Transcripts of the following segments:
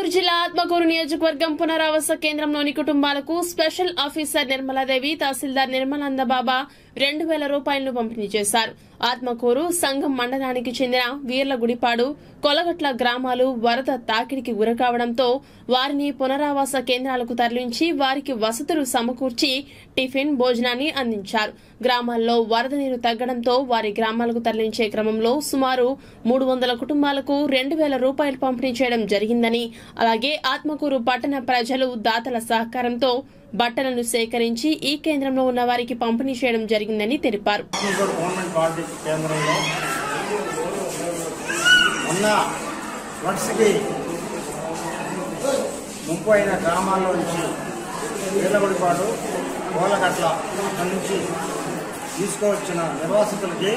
నెల్లూరు జిల్లా ఆత్మకూరు నియోజకవర్గం పునరావాస కేంద్రంలోని కుటుంబాలకు స్పెషల్ ఆఫీసర్ నిర్మలాదేవి తహసీల్దార్ నిర్మలానందబాబా రెండు వేల రూపాయలను పంపిణీ చేశారు ఆత్మకూరు సంఘం మండలానికి చెందిన వీర్లగుడిపాడు కొలగట్ల గ్రామాలు వరద తాకిడికి గురకావడంతో వారిని పునరావాస కేంద్రాలకు తరలించి వారికి వసతులు సమకూర్చి టిఫిన్ భోజనాన్ని అందించారు గ్రామాల్లో వరద నీరు తగ్గడంతో వారి గ్రామాలకు తరలించే క్రమంలో సుమారు మూడు వందల కుటుంబాలకు రెండు వేల రూపాయలు పంపిణీ చేయడం జరిగిందని అలాగే ఆత్మకూరు పట్టణ ప్రజలు దాతల సహకారంతో బట్టలను సేకరించి ఈ కేంద్రంలో ఉన్న వారికి పంపిణీ చేయడం జరిగిందని తెలిపారు ఆత్మకూరు గవర్నమెంట్ పార్టీ కేంద్రంలో ఉన్న ఫ్లడ్స్కి ముంపు అయిన గ్రామాల్లో నుంచి వీళ్ళగుడిపాడు కోలగట్ల అక్కడి నుంచి తీసుకువచ్చిన నిర్వాసితులకి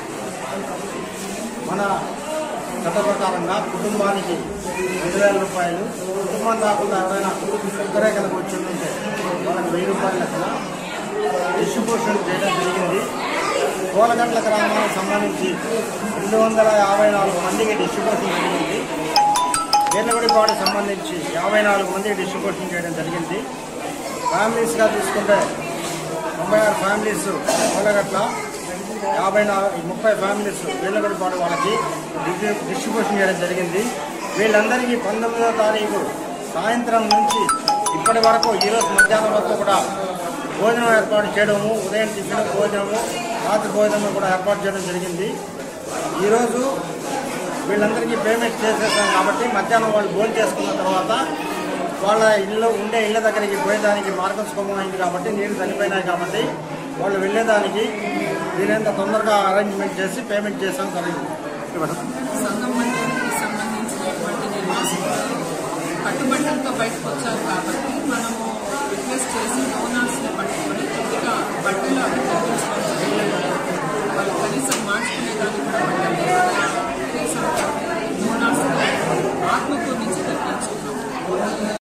మన చట్ట ప్రకారంగా కుటుంబానికి రెండు వేల రూపాయలు కుటుంబం కాకుండా ఎవరైనా ఒక్కరే కనుక వచ్చి ఉంటే వాళ్ళకి వెయ్యి రూపాయల లెక్కన డిస్ట్రిబ్యూషన్ చేయడం జరిగింది కోలగట్ల గ్రామానికి సంబంధించి రెండు వందల యాభై నాలుగు మందికి డిస్ట్రిబ్యూషన్ జరిగింది వీర్లగుడిపాడు సంబంధించి యాభై నాలుగు మందికి డిస్ట్రిబ్యూషన్ చేయడం జరిగింది ఫ్యామిలీస్గా తీసుకుంటే తొంభై ఆరు ఫ్యామిలీస్ కోలగట్ల యాభై నాలుగు ముప్పై ఫ్యామిలీస్ వీళ్ళగుడిపాడు వాళ్ళకి డిస్ట్రి- డిస్ట్రిబ్యూషన్ చేయడం జరిగింది వీళ్ళందరికీ పంతొమ్మిదవ తారీఖు సాయంత్రం నుంచి ఇప్పటి వరకు ఈరోజు మధ్యాహ్నం వరకు కూడా భోజనం ఏర్పాటు చేయడము ఉదయం టిఫిన్ భోజనము రాత్రి భోజనం కూడా ఏర్పాటు చేయడం జరిగింది ఈరోజు వీళ్ళందరికీ పేమెంట్ చేసేసాం కాబట్టి మధ్యాహ్నం వాళ్ళు భోజనం చేసుకున్న తర్వాత వాళ్ళ ఇల్లు ఉండే ఇళ్ళ దగ్గరికి పోయేదానికి మార్గం సుగమమైంది కాబట్టి నీళ్లు చనిపోయినాయి కాబట్టి వాళ్ళు వెళ్ళేదానికి వీలైనంత తొందరగా అరేంజ్మెంట్ చేసి పేమెంట్ చేసాం జరిగింది సంఘం మండలికి సంబంధించినటువంటి నిర్వాసితులు కట్టుబట్టలతో బయటకు వచ్చారు కాబట్టి మనము రిక్వెస్ట్ చేసి లోన్